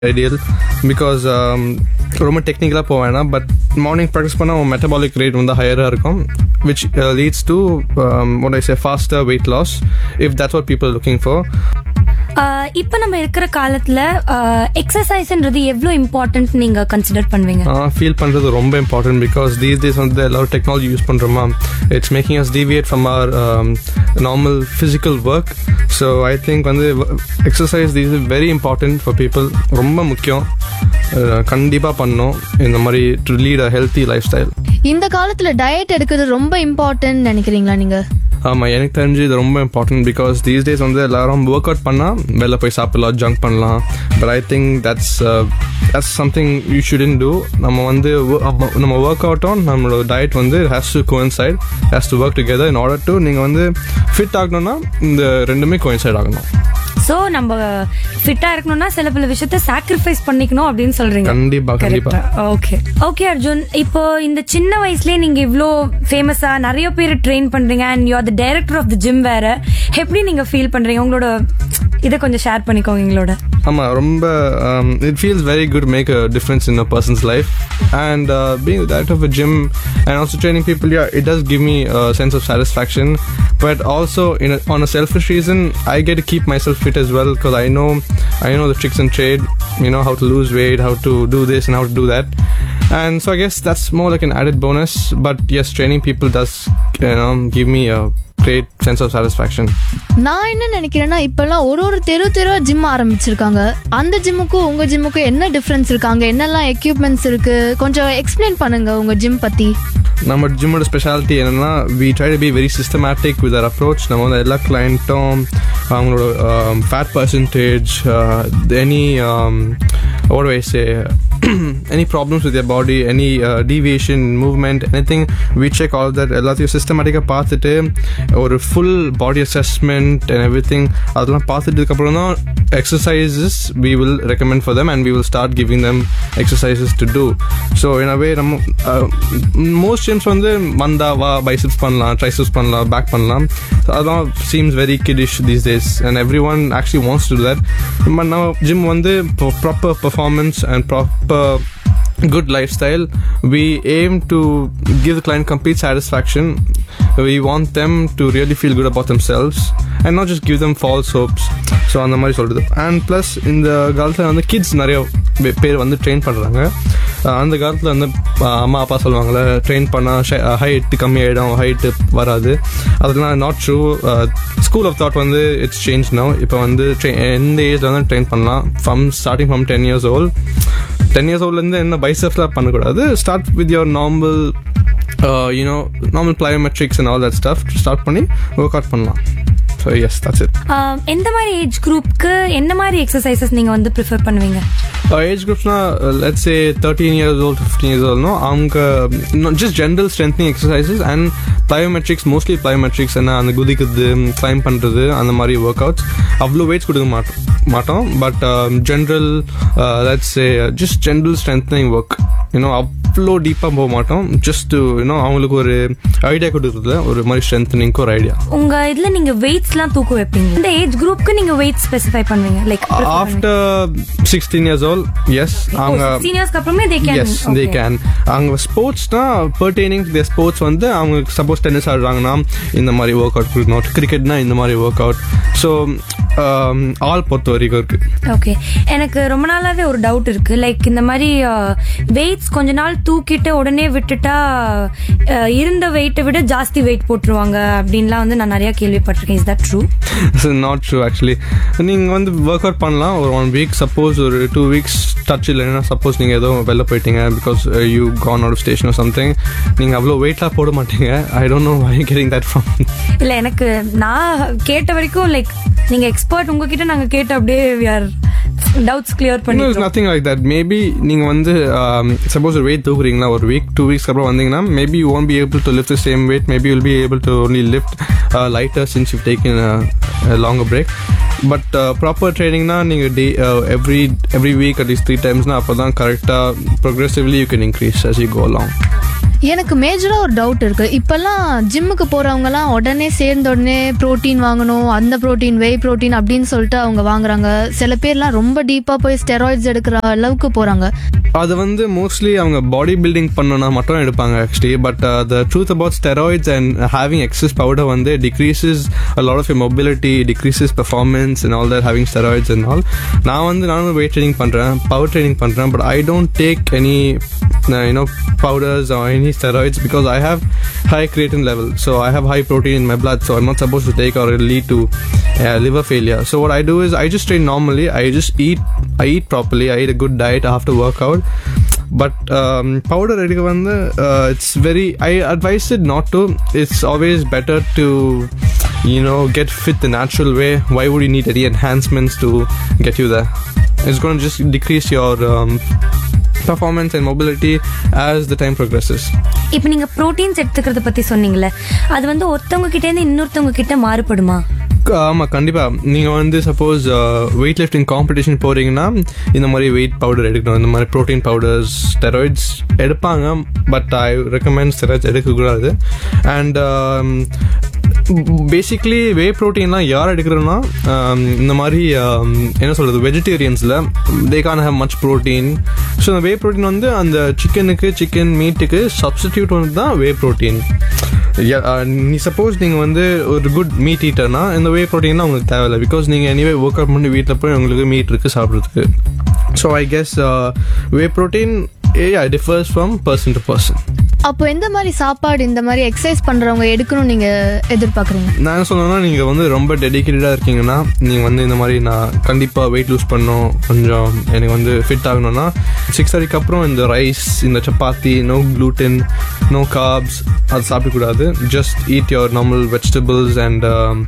Ideal because ரொம்ப டெக்னிக்கலாக போக வேணாம் பட் மார்னிங் ப்ராக்டிஸ் பண்ணால் உன் மெட்டபாலிக் ரேட் வந்து ஹையராக இருக்கும் which leads to one I say faster weight loss if that's what people looking for இப்போ நம்ம இருக்கிற காலத்துல எக்ஸசைஸ்ன்றது எவ்வளோ இம்பார்ட்டன்ட் நீங்க கன்சிடர் பண்ணுவீங்க ஃபீல் பண்ணுறது ரொம்ப இம்பார்ட்டன்ட் பிகாஸ் தீஸ் டேஸ் வந்து எல்லாரும் டெக்னாலஜி யூஸ் பண்ணுறோமா it's making us deviate from our normal physical work so I think வந்து exercise these is very important for people ரொம்ப முக்கியம் கண்டிப்பாக பண்ணணும் இந்த மாதிரி to lead a healthy lifestyle இந்த காலத்துல டயட் எடுக்கிறது ரொம்ப இம்பார்ட்டன்ட் நினைக்கிறீங்களா நீங்க ஆமாம் எனக்கு தெரிஞ்சு இது ரொம்ப இம்பார்ட்டன்ட் பிகாஸ் தீஸ் டேஸ் வந்து எல்லாரும் ஒர்க் அவுட் பண்ணால் வெளில போய் சாப்பிடலாம் ஜங்க் பண்ணலாம் but I think that's that's something you shouldn't do நம்ம வந்து wo- அப்ப- நம்ம ஒர்க் அவுட்டும் நம்மளோட டயட் வந்து has to coincide has to work together in order to நீங்கள் வந்து ஃபிட் ஆகணும்னா இந்த ரெண்டுமே கோயின்சைட் ஆகணும் ஸோ நம்ம ஃபிட்டா இருக்கணும்னா சில பல விஷயத்த சாக்ரிஃபைஸ் பண்ணிக்கணும் அப்படின்னு சொல்றீங்க கண்டிப்பா கண்டிப்பா ஓகே ஓகே அர்ஜுன் இப்போ இந்த சின்ன வயசுலயே நீங்க இவ்ளோ ஃபேமஸா நிறைய பேர் ட்ரெயின் பண்றீங்க and you are the director of the gym வேற எப்படி நீங்க ஃபீல் பண்றீங்க உங்களோட இதை கொஞ்சம் ஷேர் பண்ணிக்கோங்க எங்களோட ஆமாம் ரொம்ப it feels very good make a difference in a person's life and being that of a gym and also training people yeah it does give me sense of satisfaction but also in on a selfish reason I get keep myself fit as well because I know I know the tricks and trade, you know how to lose weight, how to do this and how to do that. And so I guess that's more like an added bonus. But yes, training people does you know give me a great sense of satisfaction. நான் என்ன நினைக்கிறேன்னா இப்பெல்லாம் ஒரு ஒரு தெரு தெருவா gym ஆரம்பிச்சிருக்காங்க அந்த ஜிம்முக்கும் உங்க ஜிம்முக்கும் என்ன டிஃபரன்ஸ் இருக்காங்க என்னெல்லாம் எக்யூப்மெண்ட்ஸ் இருக்கு கொஞ்சம் எக்ஸ்பிளைன் பண்ணுங்க உங்க ஜிம் பத்தி நம்ம ஜிம்மோட ஸ்பெஷாலிட்டி என்னன்னா we try to be very systematic with our approach நம்ம வந்து எல்லா கிளைண்ட்டும் அவங்களோட fat percentage any what do I say any problems with your body any uh, deviation movement anything we check all that எல்லாத்தையும் சிஸ்டமேட்டிக்காக பார்த்துட்டு ஒரு full body assessment and everything அதெல்லாம் பார்த்துட்டதுக்கப்புறம் தான் exercises we will recommend for them and we will start giving them exercises to do so in a way நம்ம most Cheems வந்து மந்தா வா பைசப்ஸ் பண்ணலாம் ட்ரைசப்ஸ் பண்ணலாம் பேக் பண்ணலாம் So அதெல்லாம் seems very kiddish these days and everyone actually wants to that but நம்ம ஜிம் வந்து proper performance and proper good lifestyle we aim to give the client complete satisfaction we want them to really feel good about themselves and not just give them false hopes so அந்த மாதிரி சொல்கிறது and plus இந்த காலத்தில் வந்து kids நிறைய பே- பேர் வந்து train பண்ணுறாங்க அந்த காலத்தில் வந்து அஹ், அம்மா அப்பா சொல்லுவாங்கள்ல ட்ரெயின் பண்ணால் ஹைட்டு கம்மியாயிடும் ஹைட்டு வராது அதெல்லாம் not true school of thought வந்து இட்ஸ் சேஞ்ச் நோ இப்போ வந்து tra- எந்த ஏஜில் வந்து ட்ரெயின் பண்ணலாம் from starting from ten years old ten years ஓல்ட்லேருந்து என்ன பைசப்ஸ்லாம் பண்ணக்கூடாது start with your normal you know normal plyometrics and all that stuff start பண்ணி ஒர்க் அவுட் பண்ணலாம் ஸோ எஸ் தட்ஸ் இட் எந்த மாதிரி ஏஜ் குரூப்க்கு என்ன மாதிரி எக்ஸசைசஸ் நீங்க வந்து ப்ரிஃபர் பண்ணுவீங்க ஏஜ் குரூப்ஸ்னா let's a thirteen years old fifteen years ஓல்ட்னோ அவங்க just general strengthening exercises and plyometrics mostly plyometrics என்ன அந்த குதிக்கிறது கிளைம் பண்ணுறது அந்த மாதிரி ஒர்க் அவுட்ஸ் அவ்வளோ வெயிட்ஸ் கொடுக்க மாட்டோம் மாட்டோம் but general let's a just general strengthening work you know அவ்வளோ டீப்பாக போக மாட்டோம் ஜஸ்ட் யூனோ அவங்களுக்கு ஒரு ஐடியா கொடுக்குறது ஒரு மாதிரி ஸ்ட்ரென்த்னிங்க்கு ஒரு ஐடியா உங்க இதுல நீங்க வெயிட்ஸ்லாம் தூக்க வைப்பீங்க இந்த ஏஜ் குரூப்க்கு நீங்க வெயிட் ஸ்பெசிஃபை பண்ணுவீங்க like after sixteen years old yes அவங்க சீனியர்ஸ்க்கு அப்புறமே they can yes they can அவங்க ஸ்போர்ட்ஸ்னா பர்டெய்னிங் தி ஸ்போர்ட்ஸ் வந்து அவங்க சப்போஸ் டென்னிஸ் ஆடுறாங்கன்னா இந்த மாதிரி ஒர்க் அவுட் கொடுக்கணும் கிரிக்கெட்னா இந்த மாதிரி ஒர்க் அவுட் ஸோ ஆல் பொறுத்த வரைக்கும் இருக்கு ஓகே எனக்கு ரொம்ப நாளாவே ஒரு டவுட் இருக்கு லைக் இந்த மாதிரி வெயிட்ஸ் கொஞ்ச நாள் தூக்கிட்டு உடனே விட்டுட்டா அஹ், இருந்த வெயிட்டை விட ஜாஸ்தி வெயிட் போட்டுருவாங்க அப்படின்லாம் வந்து நான் நிறைய கேள்விப்பட்டிருக்கேன் is that true not true actually நீங்கள் வந்து ஒர்க் அவுட் பண்ணலாம் ஒரு ஒன் வீக் சப்போஸ் ஒரு டூ வீக்ஸ் டச் இல்லைன்னா சப்போஸ் நீங்கள் ஏதோ வெளில போயிட்டீங்க because you can outstation something நீங்கள் அவ்வளோ வெயிட்லாம் போட மாட்டீங்க I don't know why getting that from இல்ல எனக்கு நான் கேட்ட வரைக்கும் லைக் நீங்க எக்ஸ்பர்ட் உங்ககிட்ட நாங்க கேட்ட அப்படியே we are doubts clear No, பண்ணி it's nothing like that. Maybe நீங்க வந்து சப்போஸ் ஒரு வெயிட் தூக்குறீங்களா ஒரு வீக் டூ வீக்ஸ் அப்புறம் வந்தீங்கன்னா maybe you won't be able to lift the same weight maybe will be able to only lift lighter since you taken longer break but proper ட்ரைனிங்னா நீங்கள் day every every week at least three டைம்ஸ்னா அப்போ தான் கரெக்டாக progressively you can increase as you go long எனக்கு மேஜரா ஒரு doubt இருக்கு இப்பெல்லாம் ஜிம்முக்கு போறவங்கலாம் உடனே சேர்ந்த உடனே புரோட்டீன் வாங்கணும் அந்த புரோட்டீன் வே புரோட்டீன் அப்படின்னு சொல்லிட்டு அவங்க வாங்குறாங்க சில பேர்லாம் ரொம்ப டீப்பா போய் ஸ்டெராய்ட்ஸ் எடுக்கிற அளவுக்கு போறாங்க அது வந்து மோஸ்ட்லி அவங்க பாடி பில்டிங் பண்ணனா மட்டும் எடுப்பாங்க actually but the truth about steroids and having excess powder வந்து decreases a lot of your mobility decreases performance and all that having steroids and all நான் வந்து நானும் weight training பண்றேன் பவர் training பண்றேன் but I don't take any uh, you know powders or any steroids because I have high creatine level so I have high protein in my blood so I'm not supposed to take or it'll lead to uh, liver failure so what I do is I just train normally I just eat I eat properly I eat a good diet after workout but um, powder எடுக்க வந்து uh, it's very I advise it not to it's always better to you know get fit the natural way why would you need any enhancements to get you there it's going to just decrease your um, performance and mobility as the time progresses இப்போ நீங்க proteins எடுத்துக்கிறத பத்தி சொன்னீங்கல்ல அது வந்து ஒருத்தவங்க கிட்ட இருந்து இன்னொருத்தவங்க கிட்ட மாறுபடுமா ஆமாம் கண்டிப்பாக நீங்கள் வந்து சப்போஸ் வெயிட் லிஃப்டிங் காம்படிஷன் போகிறீங்கன்னா இந்த மாதிரி வெயிட் பவுடர் எடுக்கணும் இந்த மாதிரி ப்ரோட்டீன் பவுடர்ஸ் ஸ்டெராய்ட்ஸ் எடுப்பாங்க பட் ஐ ரெக்கமெண்ட் ஸ்டெராய்ட்ஸ் எடுக்கக்கூடாது அண்ட் பேசிக்லி வே ப்ரோட்டீன்லாம் யார் எடுக்கிறோன்னா இந்த மாதிரி um, என்ன சொல்கிறது வெஜிடேரியன்ஸில் they can have much protein so அந்த வே ப்ரோட்டீன் வந்து அந்த சிக்கனுக்கு சிக்கன் மீட்டுக்கு சப்ஸ்டிடியூட் வந்து தான் வே ப்ரோட்டீன் நீ சப்போஸ் நீங்கள் வந்து ஒரு குட் மீட் ஈட்டர்னா இந்த வே ப்ரோட்டீன்லாம் உங்களுக்கு தேவையில்லை பிகாஸ் நீங்கள் எனிவே ஒர்க் அவுட் பண்ணி வீட்டில் போய் உங்களுக்கு மீட் இருக்குது சாப்பிட்றதுக்கு so I guess whey protein a differs from person to person அப்போ எந்த மாதிரி சாப்பாடு இந்த மாதிரி எக்ஸசைஸ் பண்றவங்க எடுக்கணும் நீங்க எதிர்பார்க்குறீங்க நான் என்ன சொல்லணும்னா நீங்கள் வந்து ரொம்ப டெடிக்கேட்டடாக இருக்கீங்கன்னா நீங்கள் வந்து இந்த மாதிரி நான் கண்டிப்பாக வெயிட் லூஸ் பண்ணணும் கொஞ்சம் எனக்கு வந்து ஃபிட் ஆகணும்னா சிக்ஸ் தேர்ட்டிக்கு அப்புறம் இந்த ரைஸ் இந்த chapati no gluten no carbs அது சாப்பிடக்கூடாது just eat your normal vegetables and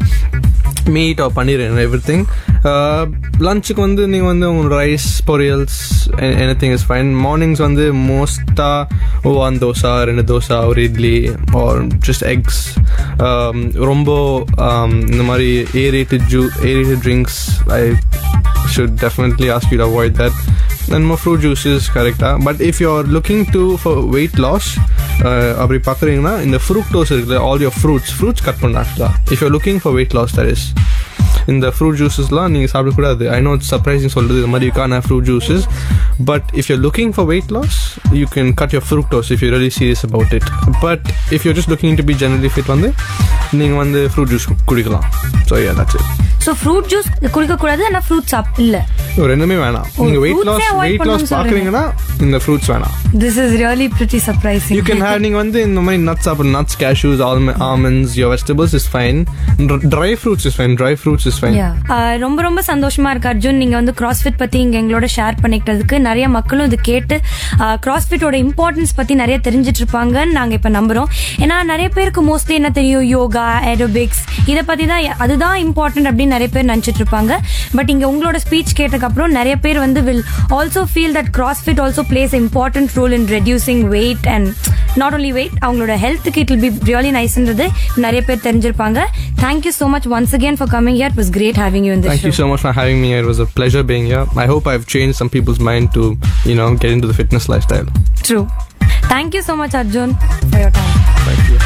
meat or paneer எவ்ரி திங் லஞ்சுக்கு வந்து நீங்கள் வந்து உங்கள் ரைஸ் பொரியல்ஸ் எனி திங் இஸ் ஃபைன் மார்னிங்ஸ் வந்து மோஸ்ட்டாக ஓ ஒன் தோசை ரெண்டு தோசை ஒரு இட்லி ஆர் ஜஸ்ட் எக்ஸ் ரொம்ப um, இந்த மாதிரி ஏரேட்டட் ஜூ aerated drinks I should definitely ask you to avoid that and more fruit juices கரெக்டாக but if you are looking to for weight loss அப்படி பார்க்குறீங்கன்னா இந்த ஃப்ரூக்டோஸ் இருக்குல்ல all your fruits fruits cut பண்ண ஆக்சுவலாக if you looking for weight loss that is இந்த fruit ஜூஸஸ்லாம் நீங்கள் சாப்பிடக்கூடாது ஐ நோ இட்ஸ் சர்ப்ரைசிங் சொல்கிறது இது மாதிரி you can have fruit juices but if you looking for weight loss you can cut your fructose if you really serious about it but if you just looking to be generally fit வந்து நீங்கள் வந்து fruit juice குடிக்கலாம் so yeah that's it so fruit juice குடிக்க கூடாது ஆனா fruit சாப் இல்ல ஓ, ரெண்டுமே வேணாம் நீங்க வெயிட் fruits லாஸ் ஏ avoid வெயிட் லாஸ் பண்ணணும்னு பாக்குறீங்கன்னா இந்த ஃப்ரூட்ஸ் வேணாம் this is really pretty surprising you can have நீங்க வந்து இந்த மாதிரி நட்ஸ் சாப்பிட nuts cashews almonds your vegetables is fine dry fruits is fine dry fruits is fine ரொம்ப ரொம்ப சந்தோஷமா இருக்கு அர்ஜுன் நீங்க வந்து கிராஸ்ஃபிட் பத்தி இங்க எங்களோட ஷேர் பண்ணிக்கிட்டதுக்கு நிறைய மக்களும் இது கேட்டு கிராஸ்ஃபிட்டோட இம்பார்ட்டன்ஸ் பத்தி நிறைய தெரிஞ்சிட்டு இருப்பாங்கன்னு நாங்க இப்ப நம்புறோம் ஏன்னா நிறைய பேருக்கு மோஸ்ட்லி என்ன தெரியும் யோகா ஏரோபிக்ஸ் இதை பத்தி தான் அதுதான் இம்பார்ட்டன்ட் அப்படின்னு நிறைய பேர் நினைச்சிட்டு இருப்பாங்க பட் இங்க உங்களோட ஸ்பீச் கேட்டதுக்கு அப்புறம் நிறைய பேர் வந்து will also feel that crossfit also plays important role in reducing weight and not only weight அவங்களோட ஹெல்த்துக்கு இட் வில் பி ரியலி நைஸ்ன்றது நிறைய பேர் தெரிஞ்சிருப்பாங்க thank you so much once again for coming here it was great having you in this Thank show you so much for having me. It was a pleasure being here. I hope I've changed some people's mind to, you know, get into the fitness lifestyle. True. Thank you so much, Arjun, for your time. Thank you.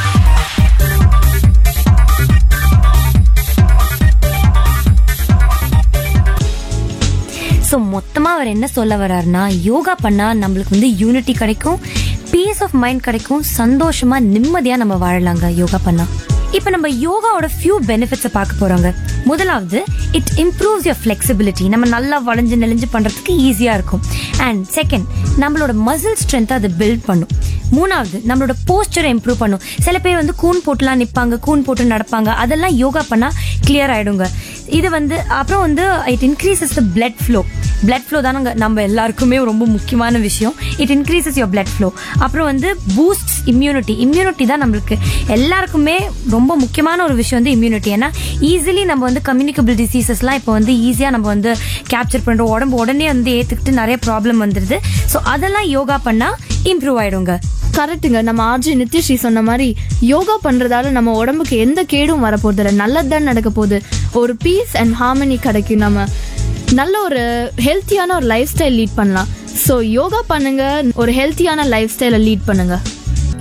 So மொத்தமாக அவர் என்ன சொல்ல வர்றாருன்னா யோகா பண்ணால் நம்மளுக்கு வந்து unity கிடைக்கும் piece of mind கிடைக்கும் சந்தோஷமா நிம்மதியாக நம்ம வாழலாங்க யோகா பண்ணா இப்போ நம்ம யோகாவோட ஃபியூ பெனிஃபிட்ஸை பார்க்க போறோங்க முதலாவது இட் இம்ப்ரூவ்ஸ் யோர் ஃப்ளெக்சிபிலிட்டி நம்ம நல்லா வளைஞ்சு நெளிஞ்சு பண்றதுக்கு ஈஸியா இருக்கும் அண்ட் செகண்ட் நம்மளோட மசில் ஸ்ட்ரென்த்தை அது பில்ட் பண்ணும் மூணாவது நம்மளோட போஸ்டரை இம்ப்ரூவ் பண்ணும் சில பேர் வந்து கூன் போட்டுலாம் நிற்பாங்க கூன் போட்டு நடப்பாங்க அதெல்லாம் யோகா பண்ணா கிளியர் ஆயிடுங்க இது வந்து அப்புறம் வந்து it increases the blood flow blood flow தானங்க நம்ம எல்லாருக்குமே ரொம்ப முக்கியமான விஷயம் it increases your blood flow அப்புறம் வந்து பூஸ்ட் இம்யூனிட்டி இம்யூனிட்டி தான் நம்மளுக்கு எல்லாருக்குமே ரொம்ப முக்கியமான ஒரு விஷயம் வந்து இம்யூனிட்டி ஏன்னா ஈஸிலி நம்ம வந்து கம்யூனிகபிள் டிசீசஸ்லாம் இப்போ வந்து ஈஸியாக நம்ம வந்து கேப்சர் பண்ணுறோம் உடம்பு உடனே வந்து ஏற்றுக்கிட்டு நிறைய ப்ராப்ளம் வந்துடுது ஸோ அதெல்லாம் யோகா பண்ணால் இம்ப்ரூவ் ஆயிடுங்க கரெக்ட்டுங்க நம்ம ஆர்ஜி நித்யஸ்ரீ சொன்ன மாதிரி யோகா பண்றதால நம்ம உடம்புக்கு எந்த கேடும் வரப்போகுது இல்லை நல்லது தான் நடக்க போகுது ஒரு பீஸ் அண்ட் ஹார்மனி கிடைக்கும் நம்ம நல்ல ஒரு ஹெல்த்தியான ஒரு லைஃப் ஸ்டைல் லீட் பண்ணலாம் ஸோ யோகா பண்ணுங்க ஒரு ஹெல்த்தியான லைஃப் ஸ்டைலை லீட் பண்ணுங்க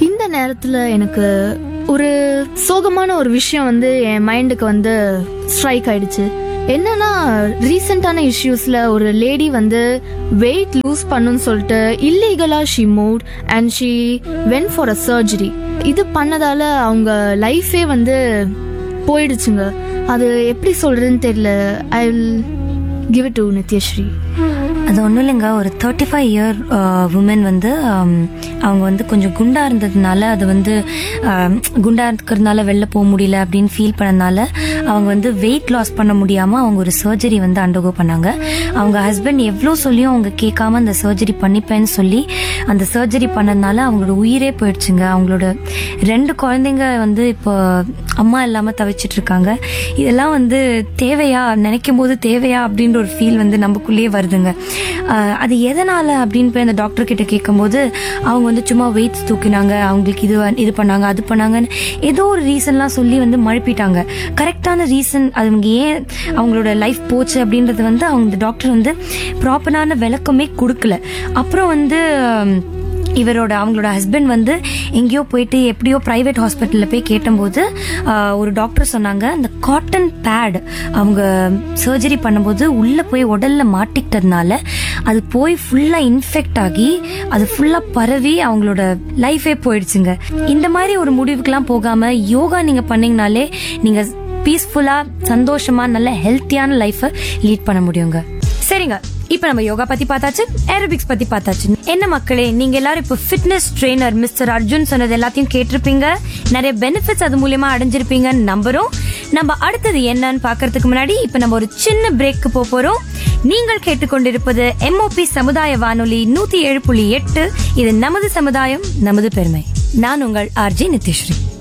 இந்த நேரத்துல எனக்கு ஒரு சோகமான ஒரு விஷயம் வந்து என் மைண்டுக்கு வந்து ஸ்ட்ரைக் ஆயிடுச்சு என்னன்னா ரீசெண்டான இஷ்யூஸ்ல ஒரு லேடி வந்து வெயிட் லூஸ் பண்ணுன்னு சொல்லிட்டு illegally she moved and she went for a surgery இது பண்ணதால அவங்க லைஃபே வந்து போயிடுச்சுங்க அது எப்படி சொல்றதுன்னு தெரியல I will give it to Nithyasri அது ஒன்றும் இல்லைங்க ஒரு தேர்ட்டி ஃபைவ் இயர் உமன் வந்து ஆம், அவங்க வந்து கொஞ்சம் குண்டா இருந்ததுனால அது வந்து ஆம், குண்டா இருக்கிறதுனால வெளில போக முடியல அப்படின்னு ஃபீல் பண்ணனால அவங்க வந்து வெயிட் லாஸ் பண்ண முடியாம அவங்க ஒரு சர்ஜரி வந்து அண்டர்கோ பண்ணாங்க அவங்க ஹஸ்பண்ட் எவ்வளோ சொல்லியும் அவங்க கேட்காம அந்த சர்ஜரி பண்ணிப்பேன்னு சொல்லி அந்த சர்ஜரி பண்ணதுனால அவங்களோட உயிரே போயிடுச்சுங்க அவங்களோட ரெண்டு குழந்தைங்க வந்து இப்போ அம்மா இல்லாம தவிச்சிட்டு இருக்காங்க இதெல்லாம் வந்து தேவையா நினைக்கும் போது தேவையா அப்படின்ற ஒரு ஃபீல் வந்து நமக்குள்ளேயே வருதுங்க ஆஹ் அது எதனால அப்படின்னு போய் அந்த டாக்டர் கிட்ட கேட்கும்போது அவங்க வந்து சும்மா வெயிட்ஸ் தூக்கினாங்க அவங்களுக்கு இது இது பண்ணாங்க அது பண்ணாங்கன்னு ஏதோ ஒரு ரீசன்லாம் சொல்லி வந்து மழுப்பிட்டாங்க கரெக்டான ரீசன் அவங்க ஏன் அவங்களோட லைஃப் போச்சு அப்படின்றது வந்து அவங்க டாக்டர் வந்து ப்ராப்பரான விளக்கமே கொடுக்கல அப்புறம் வந்து ஆம், இவரோட அவங்களோட ஹஸ்பண்ட் வந்து எங்கேயோ போயிட்டு எப்படியோ பிரைவேட் ஹாஸ்பிட்டலில் போய் கேட்டபோது ஆஹ், ஒரு டாக்டர் சொன்னாங்க அந்த காட்டன் பேட் அவங்க சர்ஜரி பண்ணும்போது உள்ளே போய் உடல்ல மாட்டிக்கிட்டதுனால அது போய் ஃபுல்லாக இன்ஃபெக்ட் ஆகி அது ஃபுல்லாக பரவி அவங்களோட லைஃபே போயிடுச்சுங்க இந்த மாதிரி ஒரு முடிவுக்கெல்லாம் போகாமல் யோகா நீங்கள் பண்ணீங்கனாலே நீங்கள் பீஸ்ஃபுல்லாக சந்தோஷமா நல்ல ஹெல்த்தியான லைஃபை லீட் பண்ண முடியுங்க சரிங்க இப்ப நம்ம யோகா பத்தி பார்த்தாச்சு ஏரோபிக்ஸ் பத்தி பார்த்தாச்சு என்ன மக்களே நீங்க எல்லாரும் இப்ப ஃபிட்னஸ் ட்ரெயினர் மிஸ்டர் அர்ஜுன் சொன்னது எல்லாத்தையும் கேட்டிருப்பீங்க நிறைய பெனிஃபிட்ஸ் அது மூலியமா அடைஞ்சிருப்பீங்கன்னு நம்புறோம் நம்ம அடுத்தது என்னன்னு பார்க்கறதுக்கு முன்னாடி இப்ப நம்ம ஒரு சின்ன பிரேக்கு போக போறோம் நீங்கள் கேட்டுக்கொண்டிருப்பது எம்ஓபி சமுதாய வானொலி நூத்தி ஏழு புள்ளி எட்டு இது நமது சமுதாயம் நமது பெருமை நான் உங்கள் ஆர்ஜி நித்யஸ்ரீ